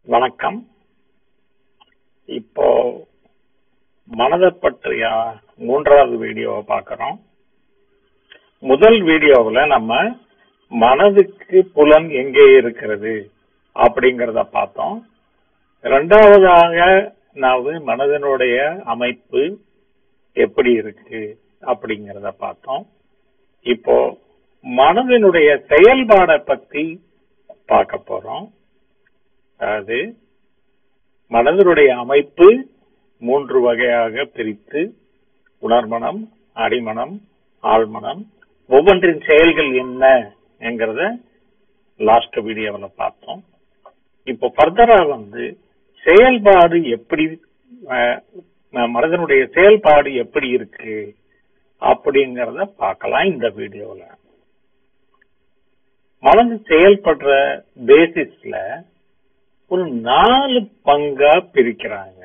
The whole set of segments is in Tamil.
வணக்கம் இப்போ மனதை பற்றிய மூன்றாவது வீடியோவை பார்க்கிறோம் முதல் வீடியோவில் நம்ம மனதுக்கு புலன் எங்கே இருக்கிறது அப்படிங்கறத பார்த்தோம் இரண்டாவதாக நான் மனதனுடைய அமைப்பு எப்படி இருக்கு அப்படிங்கறத பார்த்தோம் இப்போ மனதினுடைய செயல்பாடை பத்தி பார்க்க போறோம் அதாவது மனதினுடைய அமைப்பு மூன்று வகையாக பிரித்து உணர்மனம் அடிமனம் ஆழ்மனம் ஒவ்வொன்றின் செயல்கள் என்ன என்கிறத லாஸ்ட் வீடியோவில் பார்த்தோம் இப்போ ஃபர்தரா வந்து செயல்பாடு எப்படி அஹ், மனதனுடைய செயல்பாடு எப்படி இருக்கு அப்படிங்கறத பார்க்கலாம் இந்த வீடியோல மனது செயல்படுற பேசிஸ்ல ஒரு நாலு பங்கா பிரிக்கிறாங்க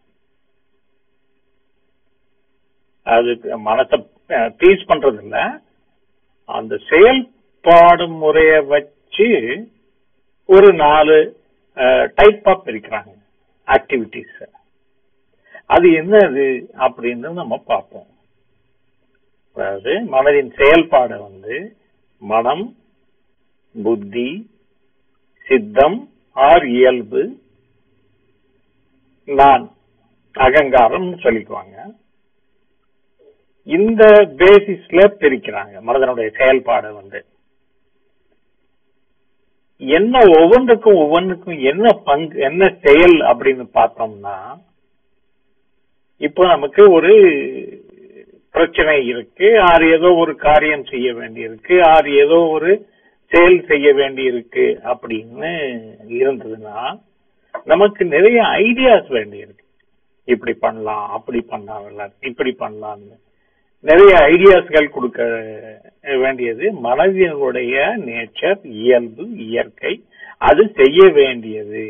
அது மனசை பீஸ் பண்றது இல்ல அந்த செயல்பாடு முறைய வச்சு ஒரு நாலு டைப்பா பிரிக்கிறாங்க ஆக்டிவிட்டிஸ் அது என்னது அப்படின்னு நம்ம பார்ப்போம் அதாவது மனதின் செயல்பாடு வந்து மனம் புத்தி சித்தம் ஆர் இயல்பு நான் அகங்காரம் சொல்லிக்குவாங்க இந்த பேசிஸ்ல பிரிக்கிறாங்க மனதனுடைய செயல்பாடு வந்து என்ன ஒவ்வொன்றுக்கும் ஒவ்வொன்றுக்கும் என்ன பங்கு என்ன செயல் அப்படின்னு பார்த்தோம்னா இப்போ நமக்கு ஒரு பிரச்சனை இருக்கு ஆறு ஏதோ ஒரு காரியம் செய்ய வேண்டியிருக்கு ஆறு ஏதோ ஒரு செயல் செய்ய வேண்டியிருக்கு அப்படின்னு இருந்ததுன்னா நமக்கு நிறைய ஐடியாஸ் வேண்டியிருக்கு இப்படி பண்ணலாம் அப்படி பண்ணலாம் இப்படி பண்ணலாம்னு நிறைய ஐடியாஸ்கள் கொடுக்க வேண்டியது மனதினுடைய நேச்சர் இயல்பு இயற்கை அது செய்ய வேண்டியது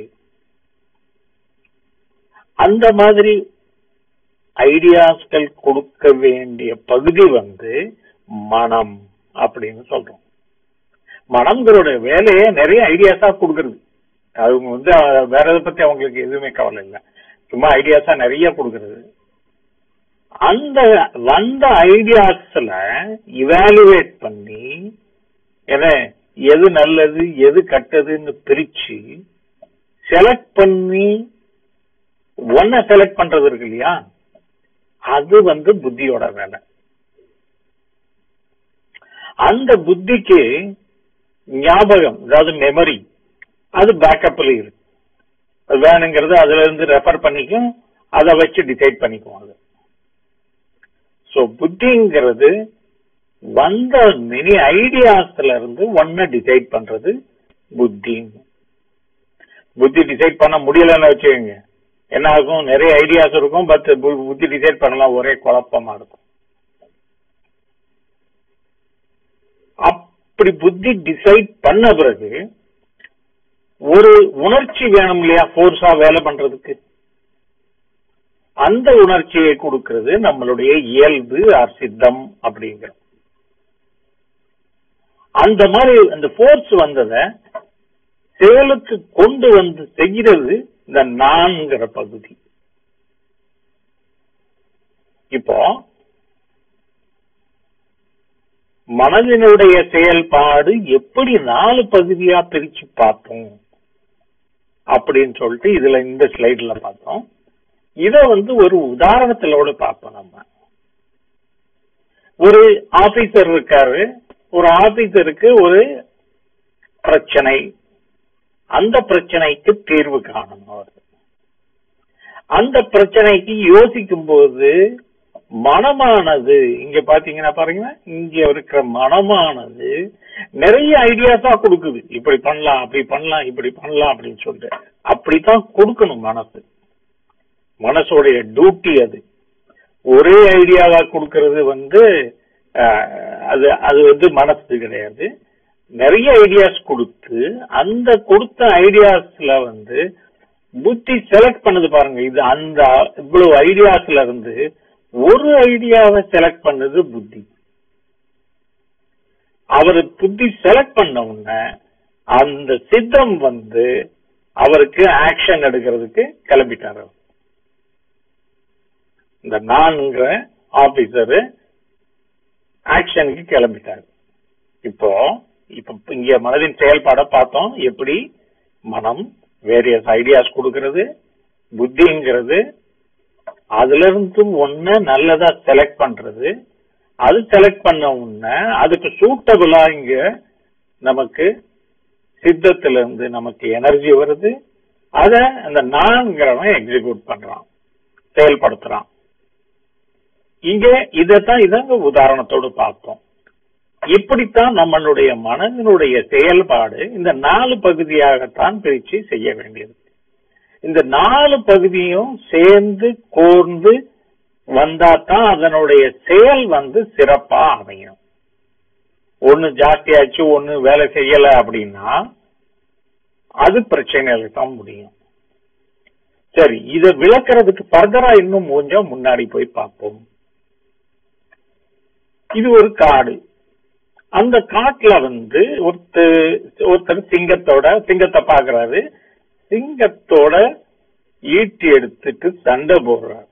அந்த மாதிரி ஐடியாஸ்கள் கொடுக்க வேண்டிய பகுதி வந்து மனம் அப்படின்னு சொல்றோம் மனம்களோட வேலையை நிறைய ஐடியாஸா கொடுக்கறது அவங்க வந்து அஹ், வேற எதை பத்தி அவங்களுக்கு எதுவுமே கவலை இல்லை சும்மா ஐடியாஸா நிறைய கொடுக்கறது அந்த வந்த ஐடியாஸ்ல இவாலுவேட் பண்ணி என்ன எது நல்லது எது கெட்டதுன்னு பிரிச்சு செலக்ட் பண்ணி ஒன்ன செலக்ட் பண்றது இருக்கு இல்லையா அது வந்து புத்தியோட வேலை அந்த புத்திக்கு ஞாபகம் அதாவது மெமரி அது பேக்கப்ல இருக்கு அது வேணுங்கிறது அதுல இருந்து ரெஃபர் பண்ணிக்கும் அதை வச்சு டிசைட் பண்ணிக்கும் அது சோ புத்திங்கிறது வந்த மெனி ஐடியாஸ்ல இருந்து ஒன்ன டிசைட் பண்றது புத்தி புத்தி டிசைட் பண்ண முடியலன்னு வச்சுக்கோங்க என்ன ஆகும் நிறைய ஐடியாஸ் இருக்கும் பட் புத்தி டிசைட் பண்ணலாம் ஒரே குழப்பமா இருக்கும் அப்படி புத்தி டிசைட் பண்ண பிறகு ஒரு உணர்ச்சி வேணும் இல்லையா ஃபோர்ஸா வேலை பண்றதுக்கு அந்த உணர்ச்சியை கொடுக்கிறது நம்மளுடைய இயல்பு ஆர் சித்தம் அப்படிங்கிற அந்த மாதிரி அந்த ஃபோர்ஸ் வந்தத செயலுக்கு கொண்டு வந்து செய்கிறது இந்த நான்கிற பகுதி இப்போ மனதினுடைய செயல்பாடு எப்படி நாலு பகுதியா பிரிச்சு பார்த்தோம் அப்படின்னு சொல்லிட்டு இதுல இந்த ஸ்லைட்ல பார்த்தோம் இத வந்து ஒரு உதாரணத்திலோட பார்ப்போம் நம்ம ஒரு ஆபீசர் இருக்காரு ஒரு ஆபீசருக்கு ஒரு பிரச்சனை அந்த பிரச்சனைக்கு தீர்வு காணணும் அவர் அந்த பிரச்சனைக்கு யோசிக்கும் போது மனமானது இங்க பாத்தீங்கன்னா பாருங்க இங்க இருக்கிற மனமானது நிறைய ஐடியாஸா கொடுக்குது இப்படி பண்ணலாம் அப்படி பண்ணலாம் இப்படி பண்ணலாம் அப்படின்னு சொல்லிட்டு அப்படித்தான் கொடுக்கணும் மனசு மனசோடைய டியூட்டி அது ஒரே ஐடியாவா கொடுக்கறது வந்து அஹ், அது அது வந்து மனசு கிடையாது நிறைய ஐடியாஸ் கொடுத்து அந்த கொடுத்த ஐடியாஸ்ல வந்து புத்தி செலக்ட் பண்ணுது பாருங்க இது அந்த இவ்வளவு ஐடியாஸ்ல இருந்து ஒரு ஐடியாவை செலக்ட் பண்ணது புத்தி அவர் புத்தி செலக்ட் பண்ண உடனே அந்த சித்தம் வந்து அவருக்கு ஆக்ஷன் எடுக்கிறதுக்கு கிளம்பிட்டார் அவர். இந்த நான்கிற ஆபீசரு ஆக்ஷனுக்கு கிளம்பிட்டார் இப்போ இப்ப இங்க மனதின் செயல்பாட பார்த்தோம் எப்படி மனம் வேரியஸ் ஐடியாஸ் கொடுக்கிறது புத்திங்கிறது அதுல இருந்து ஒண்ணு நல்லதா செலக்ட் பண்றது அது செலக்ட் பண்ண உடனே அதுக்கு சூட்டபிளா இங்க நமக்கு சித்தத்துல இருந்து நமக்கு எனர்ஜி வருது அத அந்த நான்கிறவன் எக்ஸிக்யூட் பண்றான் செயல்படுத்துறான் இங்க இதத்தான் இதங்க உதாரணத்தோடு பார்த்தோம் இப்படித்தான் நம்மளுடைய மனதினுடைய செயல்பாடு இந்த நாலு பகுதியாகத்தான் பிரிச்சு செய்ய வேண்டியது இந்த நாலு பகுதியும் சேர்ந்து கோர்ந்து வந்தாதான் அதனுடைய செயல் வந்து சிறப்பா அமையும் ஒண்ணு ஜாஸ்தியாச்சு ஒண்ணு வேலை செய்யல அப்படின்னா அது பிரச்சனையில தான் முடியும் சரி இத விளக்குறதுக்கு ஃபர்தரா இன்னும் கொஞ்சம் முன்னாடி போய் பார்ப்போம் இது ஒரு காடு அந்த காட்டுல வந்து ஒருத்தர் ஒருத்தர் சிங்கத்தோட சிங்கத்தை பாக்குறாரு சிங்கத்தோட ஈட்டி எடுத்துட்டு சண்டை போடுறாரு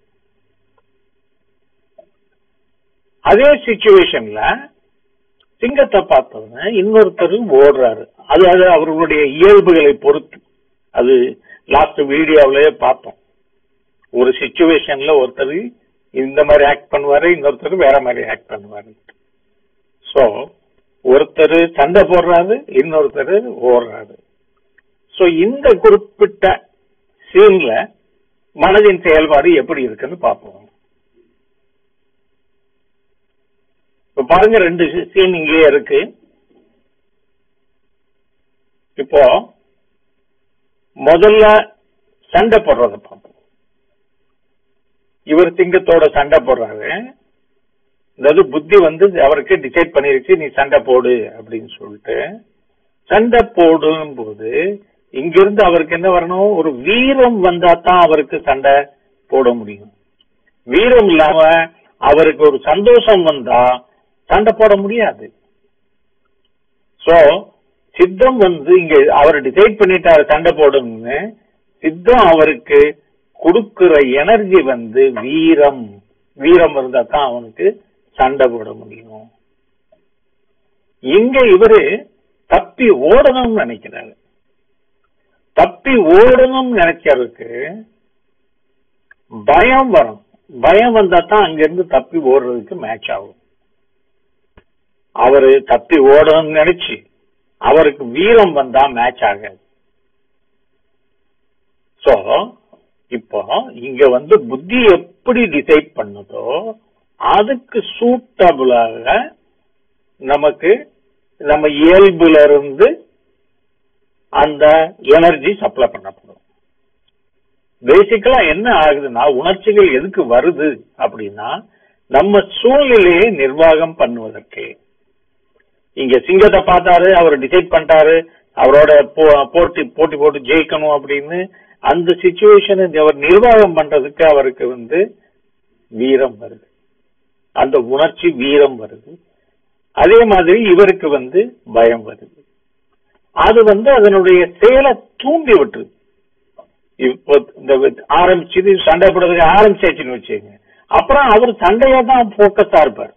அதே சுச்சுவேஷன்ல சிங்கத்தை பார்த்தவங்க இன்னொருத்தர் ஓடுறாரு அது அது அவர்களுடைய இயல்புகளை பொறுத்து அது லாஸ்ட் வீடியோவிலேயே பார்த்தோம் ஒரு சுச்சுவேஷன்ல ஒருத்தர் இந்த மாதிரி ஆக்ட் பண்ணுவாரு இன்னொருத்தர் வேற மாதிரி ஆக்ட் பண்ணுவாரு சோ ஒருத்தர் சண்டை போடுறாரு இன்னொருத்தர் ஓடுறாரு சோ இந்த குறிப்பிட்ட சீன்ல மனதின் செயல்பாடு எப்படி இருக்குன்னு பார்ப்போம் இப்ப பாருங்க ரெண்டு சீன் இங்கேயே இருக்கு இப்போ முதல்ல சண்டை போடுறத பார்ப்போம் இவர் சிங்கத்தோட சண்டை போடுறாரு அதாவது புத்தி வந்து அவருக்கு டிசைட் பண்ணிருச்சு நீ சண்டை போடு அப்படின்னு சொல்லிட்டு சண்டை போடும் போது இங்கிருந்து அவருக்கு என்ன வரணும் ஒரு வீரம் வந்தா தான் அவருக்கு சண்டை போட முடியும் வீரம் இல்லாம அவருக்கு ஒரு சந்தோஷம் வந்தா சண்டை போட முடியாது சோ சித்தம் வந்து இங்க அவர் டிசைட் பண்ணிட்டாரு சண்டை போடணும்னு சித்தம் அவருக்கு கொடுக்கிற எனர்ஜி வந்து வீரம் வீரம் இருந்தா தான் அவனுக்கு சண்டை போட முடியும் இங்க இவரு தப்பி ஓடணும்னு நினைக்கிறாரு தப்பி ஓடணும்னு நினைக்கிறதுக்கு பயம் வரும் பயம் வந்தா தான் அங்கிருந்து தப்பி ஓடுறதுக்கு மேட்ச் ஆகும் அவரு தப்பி ஓடணும்னு நினைச்சு அவருக்கு வீரம் வந்தா மேட்ச் ஆகாது சோ இப்போ இங்க வந்து புத்தி எப்படி டிசைட் பண்ணுதோ அதுக்கு சூட்டபிளாக நமக்கு நம்ம இயல்புல இருந்து அந்த எனர்ஜி சப்ளை பண்ணப்படும் பேசிக்கலா என்ன ஆகுதுன்னா உணர்ச்சிகள் எதுக்கு வருது அப்படின்னா நம்ம சூழ்நிலையை நிர்வாகம் பண்ணுவதற்கு இங்க சிங்கத்தை பார்த்தாரு அவர் டிசைட் பண்ணிட்டாரு அவரோட போட்டி போட்டி போட்டு ஜெயிக்கணும் அப்படின்னு அந்த சுச்சுவேஷனை அவர் நிர்வாகம் பண்றதுக்கு அவருக்கு வந்து வீரம் வருது அந்த உணர்ச்சி வீரம் வருது அதே மாதிரி இவருக்கு வந்து பயம் வருது அது வந்து அதனுடைய செயலை தூண்டி விட்டுருது இப்போ இந்த ஆரம்பிச்சது சண்டை போடுறதுக்கு ஆரம்பிச்சாச்சுன்னு வச்சுங்க அப்புறம் அவர் சண்டையா தான் போக்கஸா இருப்பார்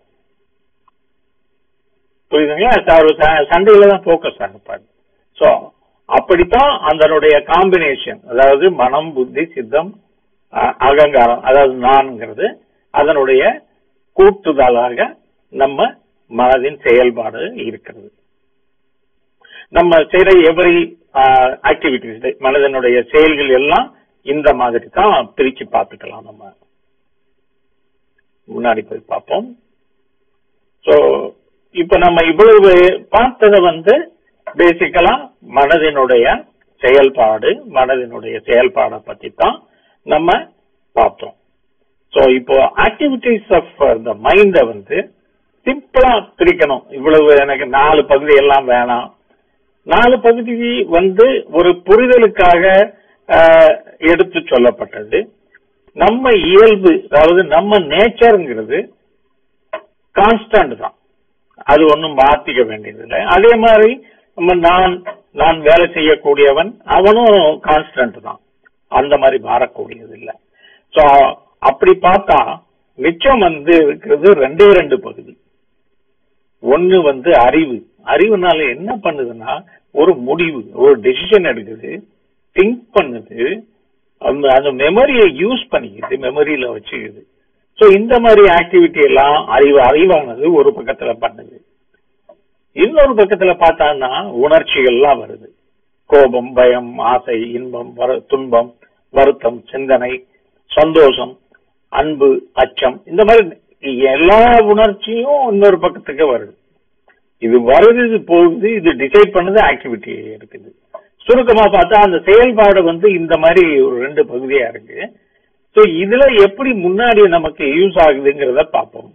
புரியுதுங்களா சண்டையில தான் போக்கஸா இருப்பார் சோ அப்படித்தான் அதனுடைய காம்பினேஷன் அதாவது மனம் புத்தி சித்தம் அகங்காரம் அதாவது நான்ங்கிறது அதனுடைய கூட்டுதலாக நம்ம மனதின் செயல்பாடு இருக்கிறது நம்ம செய்யற எவரி ஆக்டிவிட்டிஸ் மனதனுடைய செயல்கள் எல்லாம் இந்த மாதிரி தான் பிரிச்சு பார்த்துக்கலாம் நம்ம முன்னாடி போய் பார்ப்போம் சோ இப்ப நம்ம இவ்வளவு பார்த்ததை வந்து பேசிக்கலா மனதினுடைய செயல்பாடு மனதினுடைய செயல்பாடை பத்தி தான் நம்ம பார்த்தோம் சோ இப்போ ஆக்டிவிட்டிஸ் ஆஃப் த மைண்ட வந்து சிம்பிளா பிரிக்கணும் இவ்வளவு எனக்கு நாலு பகுதி எல்லாம் வேணாம் நாலு பகுதி வந்து ஒரு புரிதலுக்காக எடுத்து சொல்லப்பட்டது நம்ம இயல்பு அதாவது நம்ம நேச்சருங்கிறது கான்ஸ்டன்ட் தான் அது ஒன்றும் மாத்திக்க வேண்டியது இல்லை அதே மாதிரி நம்ம நான் நான் வேலை செய்யக்கூடியவன் அவனும் கான்ஸ்டன்ட் தான் அந்த மாதிரி மாறக்கூடியது இல்ல சோ அப்படி பார்த்தா மிச்சம் வந்து இருக்கிறது ரெண்டே ரெண்டு பகுதி ஒண்ணு வந்து அறிவு அறிவுனால என்ன பண்ணுதுன்னா ஒரு முடிவு ஒரு டெசிஷன் எடுக்குது திங்க் பண்ணுது அந்த அந்த மெமரியை யூஸ் பண்ணிக்குது மெமரியில வச்சுக்குது சோ இந்த மாதிரி ஆக்டிவிட்டி எல்லாம் அறிவு அறிவானது ஒரு பக்கத்துல பண்ணுது இன்னொரு பக்கத்துல பார்த்தான்னா உணர்ச்சிகள்லாம் வருது கோபம் பயம் ஆசை இன்பம் வரு- துன்பம் வருத்தம் சிந்தனை சந்தோஷம் அன்பு அச்சம் இந்த மாதிரி எல்லா உணர்ச்சியும் இன்னொரு பக்கத்துக்கு வருது இது வருது இது போகுது இது டிசைட் பண்ணது ஆக்டிவிட்டி இருக்குது சுருக்கமா பார்த்தா அந்த செயல்பாடு வந்து இந்த மாதிரி ஒரு ரெண்டு பகுதியா இருக்கு சோ இதுல எப்படி முன்னாடி நமக்கு யூஸ் ஆகுதுங்கிறத பார்ப்போம்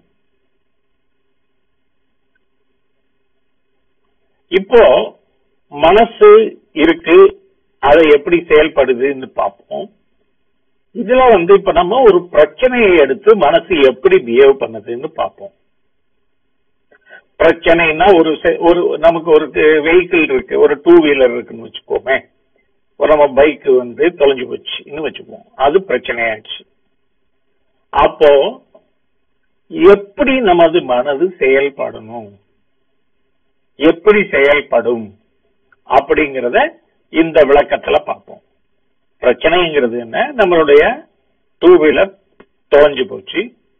இப்போ மனசு இருக்கு அதை எப்படி செயல்படுதுன்னு பார்ப்போம் இதுல வந்து இப்ப நம்ம ஒரு பிரச்சனையை எடுத்து மனசு எப்படி பிஹேவ் பண்ணுதுன்னு பார்ப்போம் பிரச்சனைனா ஒரு செ- ஒரு நமக்கு ஒரு வெஹிக்கிள் இருக்கு ஒரு டூ வீலர் இருக்குன்னு வச்சுக்கோமே ஒரு நம்ம பைக் வந்து தொலைஞ்சு போச்சுன்னு வச்சுப்போம் அது பிரச்சனையாச்சு அப்போ எப்படி நமது மனது செயல்படணும் எப்படி செயல்படும் அப்படிங்கறத இந்த விளக்கத்துல பார்ப்போம் பிரச்சனைங்கிறது என்ன நம்மளுடைய டூ வீலர் தொலைஞ்சு போச்சு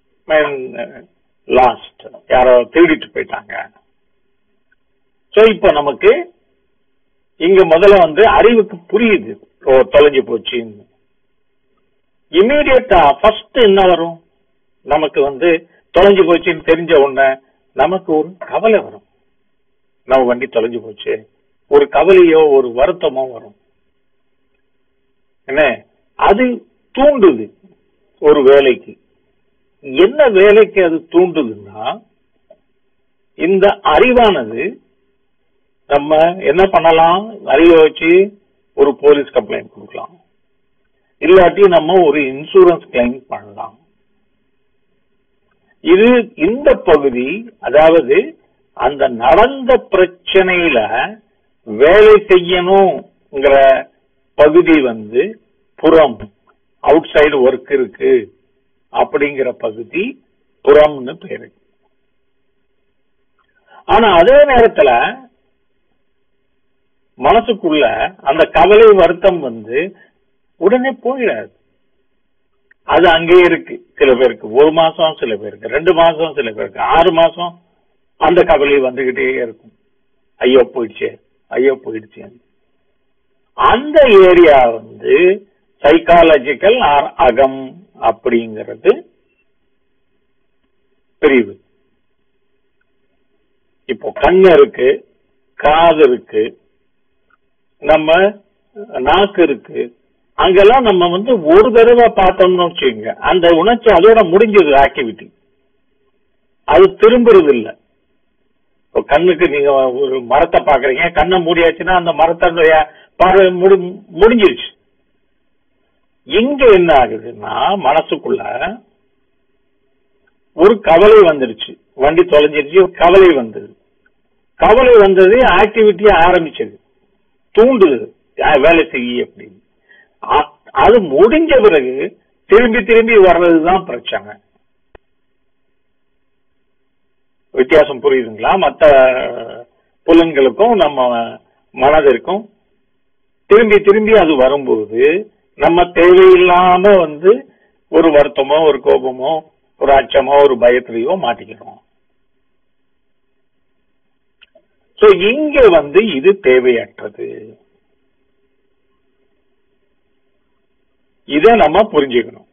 லாஸ்ட் யாரோ திருடிட்டு போயிட்டாங்க சோ இப்போ நமக்கு இங்க முதல்ல வந்து அறிவுக்கு புரியுது ஓ தொலைஞ்சு போச்சுன்னு இமீடியட்டா ஃபர்ஸ்ட் என்ன வரும் நமக்கு வந்து தொலைஞ்சு போச்சுன்னு தெரிஞ்ச உடனே நமக்கு ஒரு கவலை வரும் நம்ம வண்டி தொலைஞ்சு போச்சு ஒரு கவலையோ ஒரு வருத்தமோ வரும் என்ன அது தூண்டுது ஒரு வேலைக்கு என்ன வேலைக்கு அது தூண்டுதுன்னா இந்த அறிவானது நம்ம என்ன பண்ணலாம் அறிவை வச்சு ஒரு போலீஸ் கம்ப்ளைண்ட் கொடுக்கலாம் இல்லாட்டி நம்ம ஒரு இன்சூரன்ஸ் கிளைம் பண்ணலாம் இது இந்த பகுதி அதாவது அந்த நடந்த பிரச்சனையில வேலை செய்யணுங்கிற பகுதி வந்து புறம் அவுட் சைடு ஒர்க் இருக்கு அப்படிங்கிற பகுதி புறம்னு பேரு ஆனா அதே நேரத்துல மனசுக்குள்ள அந்த கவலை வருத்தம் வந்து உடனே போயிடாது அது அங்கேயே இருக்கு சில பேருக்கு ஒரு மாசம் சில பேருக்கு ரெண்டு மாசம் சில பேருக்கு ஆறு மாசம் அந்த கவலை வந்துகிட்டே இருக்கும் ஐயோ போயிடுச்சே ஐயோ போயிடுச்சே அந்த ஏரியா வந்து சைக்காலஜிக்கல் ஆர் அகம் அப்படிங்கிறது பிரிவு இப்போ கண் இருக்கு காது இருக்கு நம்ம நாக்கு இருக்கு அங்கெல்லாம் நம்ம வந்து ஒரு தடவை பார்த்தோம்னு வச்சுக்கோங்க அந்த உணர்ச்சி அதோட முடிஞ்சது ஆக்டிவிட்டி அது திரும்புறது இல்ல இப்போ கண்ணுக்கு நீங்க ஒரு மரத்தை பாக்குறீங்க கண்ணை மூடியாச்சுன்னா அந்த மரத்தனுடைய பார்வை முடி முடிஞ்சிருச்சு இங்க என்ன ஆகுதுன்னா மனசுக்குள்ள ஒரு கவலை வந்துருச்சு வண்டி தொலைஞ்சிருச்சு ஒரு கவலை வந்தது கவலை வந்தது ஆக்டிவிட்டிய ஆரம்பிச்சது தூண்டுது அஹ் வேலை செய்ய அப்படின்னு அ- அது முடிஞ்ச பிறகு திரும்பி திரும்பி வர்றதுதான் பிரச்சனை வித்தியாசம் புரியுதுங்களா மத்த புலன்களுக்கும் நம்ம மனதிற்கும் திரும்பி திரும்பி அது வரும்போது நம்ம தேவையில்லாம வந்து ஒரு வருத்தமோ ஒரு கோபமோ ஒரு அச்சமோ ஒரு பயத்திலையோ மாட்டிக்கிறோம் சோ இங்க வந்து இது தேவையற்றது இத நம்ம புரிஞ்சுக்கணும்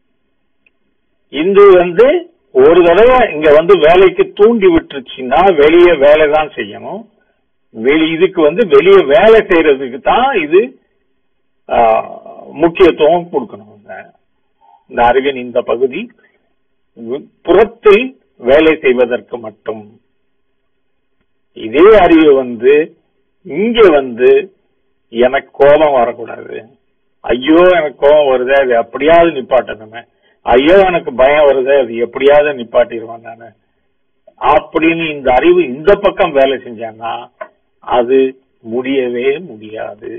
இது வந்து ஒரு தடவை இங்க வந்து வேலைக்கு தூண்டி விட்டுருச்சுன்னா வெளியே வேலை தான் செய்யணும் வெளி இதுக்கு வந்து வெளியே வேலை செய்யறதுக்கு தான் இது ஆ, முக்கியத்துவம் கொடுக்கணும் இந்த- இந்த அறிவின் இந்த பகுதி வி- புறத்தில் வேலை செய்வதற்கு மட்டும் இதே அறிவு வந்து இங்க வந்து எனக்கு கோபம் வரக்கூடாது ஐயோ எனக்கு கோபம் வருதே அது எப்படியாவது நிப்பாட்டணுமே ஐயோ எனக்கு பயம் வருதே அது எப்படியாவது நிப்பாட்டிடுவேன் நானு அப்படின்னு இந்த அறிவு இந்த பக்கம் வேலை செஞ்சான்னா அது முடியவே முடியாது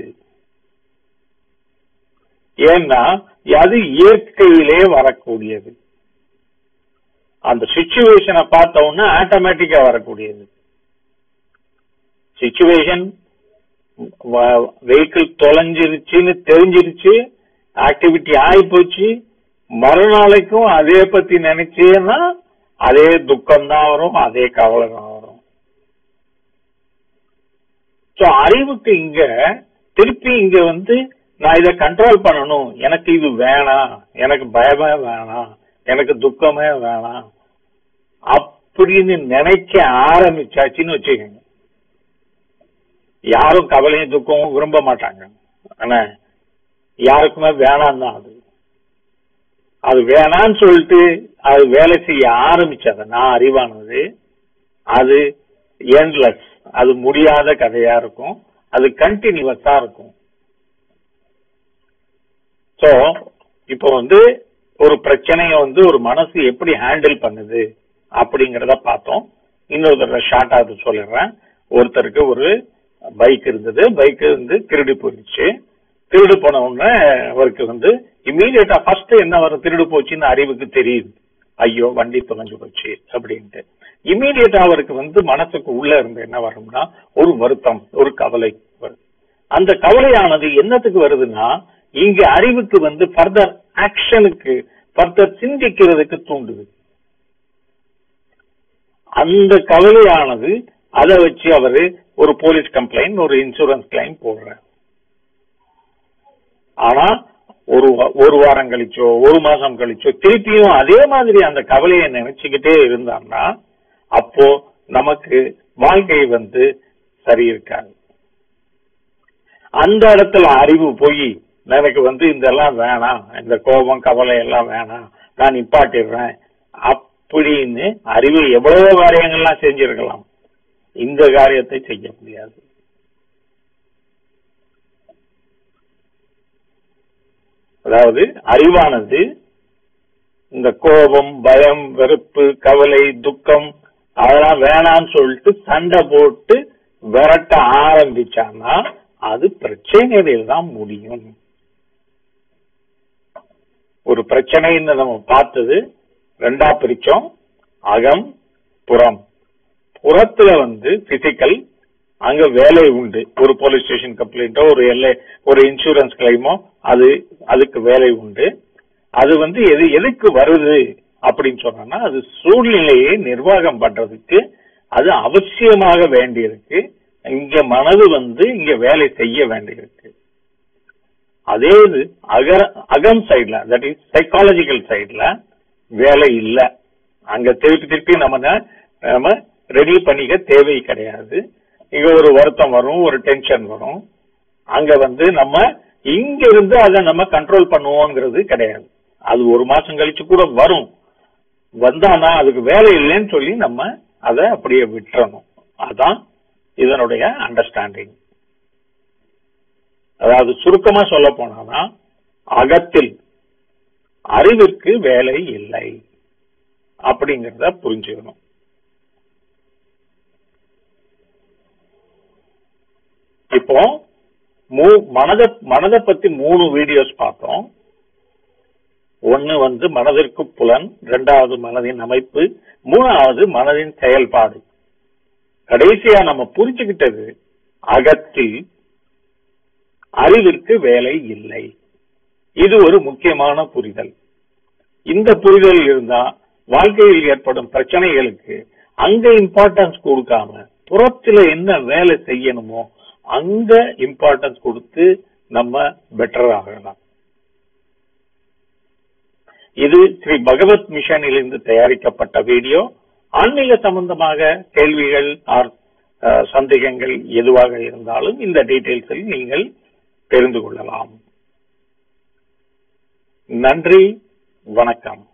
ஏன்னா அது இயற்கையிலே வரக்கூடியது அந்த சுச்சுவேஷனை பார்த்த உடனே ஆட்டோமேட்டிக்கா வரக்கூடியது சுச்சுவேஷன் வெஹிக்கிள் தொலைஞ்சிருச்சுன்னு தெரிஞ்சிருச்சு ஆக்டிவிட்டி ஆகி போச்சு மறுநாளைக்கும் அதே பத்தி நினைச்சேன்னா அதே துக்கம் தான் வரும் அதே கவலை தான் வரும் சோ அறிவுக்கு இங்க திருப்பி இங்க வந்து நான் இதை கண்ட்ரோல் பண்ணணும் எனக்கு இது வேணாம் எனக்கு பயமே வேணாம் எனக்கு துக்கமே வேணாம் அப்படின்னு நினைக்க ஆரம்பிச்சாச்சுன்னு வச்சுக்கோங்க யாரும் கவலையும் துக்கமும் விரும்ப மாட்டாங்க ஆனா யாருக்குமே வேணாம் தான் அது அது வேணான்னு சொல்லிட்டு அது வேலை செய்ய ஆரம்பிச்சது நான் அறிவானது அது எண்ட்லெஸ் அது முடியாத கதையா இருக்கும் அது கண்டினியூவஸா இருக்கும் சோ இப்போ வந்து ஒரு பிரச்சனைய வந்து ஒரு மனசு எப்படி ஹேண்டில் பண்ணுது அப்படிங்கறத பார்த்தோம் இன்னொரு தடவை ஷார்ட்டா அது சொல்லிடுறேன் ஒருத்தருக்கு ஒரு பைக் இருந்தது பைக் வந்து திருடி போயிடுச்சு திருடு போன உடனே அவருக்கு வந்து இம்மீடியட்டா ஃபர்ஸ்ட் என்ன வரும் திருடு போச்சுன்னு அறிவுக்கு தெரியுது ஐயோ வண்டி தொலைஞ்சு போச்சு அப்படின்ட்டு இம்மீடியட்டா அவருக்கு வந்து மனசுக்கு உள்ள இருந்து என்ன வரும்னா ஒரு வருத்தம் ஒரு கவலை வரும் அந்த கவலையானது என்னத்துக்கு வருதுன்னா இங்க அறிவுக்கு வந்து ஃபர்தர் ஆக்ஷனுக்கு ஃபர்தர் சிந்திக்கிறதுக்கு தூண்டுது அந்த கவலையானது அதை வச்சு அவரு ஒரு போலீஸ் கம்ப்ளைண்ட் ஒரு இன்சூரன்ஸ் கிளைம் போடுறார் ஆனா ஒரு வா- ஒரு வாரம் கழிச்சோ ஒரு மாசம் கழிச்சோ திருப்பியும் அதே மாதிரி அந்த கவலையை நினைச்சுக்கிட்டே இருந்தான்னா அப்போ நமக்கு வாழ்க்கை வந்து சரி இருக்காது அந்த இடத்துல அறிவு போய் எனக்கு வந்து இதெல்லாம் வேணாம் இந்த கோபம் கவலை எல்லாம் வேணாம் நான் நிப்பாட்டிடுறேன் அப்படின்னு அறிவு எவ்வளவு காரியங்கள்லாம் செஞ்சிருக்கலாம் இந்த காரியத்தை செய்ய முடியாது அதாவது அறிவானது இந்த கோபம் பயம் வெறுப்பு கவலை துக்கம் அதெல்லாம் வேணாம்னு சொல்லிட்டு சண்டை போட்டு விரட்ட ஆரம்பிச்சான்னா அது பிரச்சனைகளில் தான் முடியும் ஒரு பிரச்சனைன்னு நம்ம பார்த்தது ரெண்டா பிரிச்சோம் அகம் புறம் புறத்துல வந்து பிசிக்கல் அங்க வேலை உண்டு ஒரு போலீஸ் ஸ்டேஷன் கம்ப்ளைண்டோ ஒரு எல்ஐ ஒரு இன்சூரன்ஸ் கிளைமோ அது அதுக்கு வேலை உண்டு அது வந்து எது எதுக்கு வருது அப்படின்னு சொன்னா அது சூழ்நிலையை நிர்வாகம் பண்றதுக்கு அது அவசியமாக வேண்டியிருக்கு இங்க மனது வந்து இங்க வேலை செய்ய வேண்டியிருக்கு அதே இது அக அகம் சைட்ல தட் இஸ் சைக்காலஜிக்கல் சைட்ல வேலை இல்ல அங்க திருப்பி திருப்பி நம்ம ந- நம்ம ரெடி பண்ணிக்க தேவை கிடையாது இங்க ஒரு வருத்தம் வரும் ஒரு டென்ஷன் வரும் அங்க வந்து நம்ம இங்க இருந்து அதை நம்ம கண்ட்ரோல் பண்ணுவோங்கிறது கிடையாது அது ஒரு மாசம் கழிச்சு கூட வரும் வந்தானா அதுக்கு வேலை இல்லைன்னு சொல்லி நம்ம அதை அப்படியே விட்டுறணும் அதான் இதனுடைய அண்டர்ஸ்டாண்டிங் அதாவது சுருக்கமா சொல்ல போனா அகத்தில் அறிவிற்கு வேலை இல்லை அப்படிங்கறத புரிஞ்சுக்கணும் இப்போ மூ- மனத மனதை பத்தி மூணு வீடியோஸ் பார்த்தோம் ஒன்னு வந்து மனதிற்கு புலன் இரண்டாவது மனதின் அமைப்பு மூணாவது மனதின் செயல்பாடு கடைசியா நம்ம புரிஞ்சுக்கிட்டது அகத்தில் அறிவிற்கு வேலை இல்லை இது ஒரு முக்கியமான புரிதல் இந்த புரிதல் இருந்தா வாழ்க்கையில் ஏற்படும் பிரச்சனைகளுக்கு அங்க இம்பார்ட்டன்ஸ் கொடுக்காம புறத்துல என்ன வேலை செய்யணுமோ அங்க இம்பார்ட்டன்ஸ் கொடுத்து நம்ம பெட்டர் ஆகலாம் இது ஸ்ரீ பகவத் மிஷனிலிருந்து தயாரிக்கப்பட்ட வீடியோ ஆன்மீக சம்பந்தமாக கேள்விகள் ஆர் அஹ், சந்தேகங்கள் எதுவாக இருந்தாலும் இந்த டீடைல்ஸில் நீங்கள் தெரிந்து கொள்ளலாம் நன்றி வணக்கம்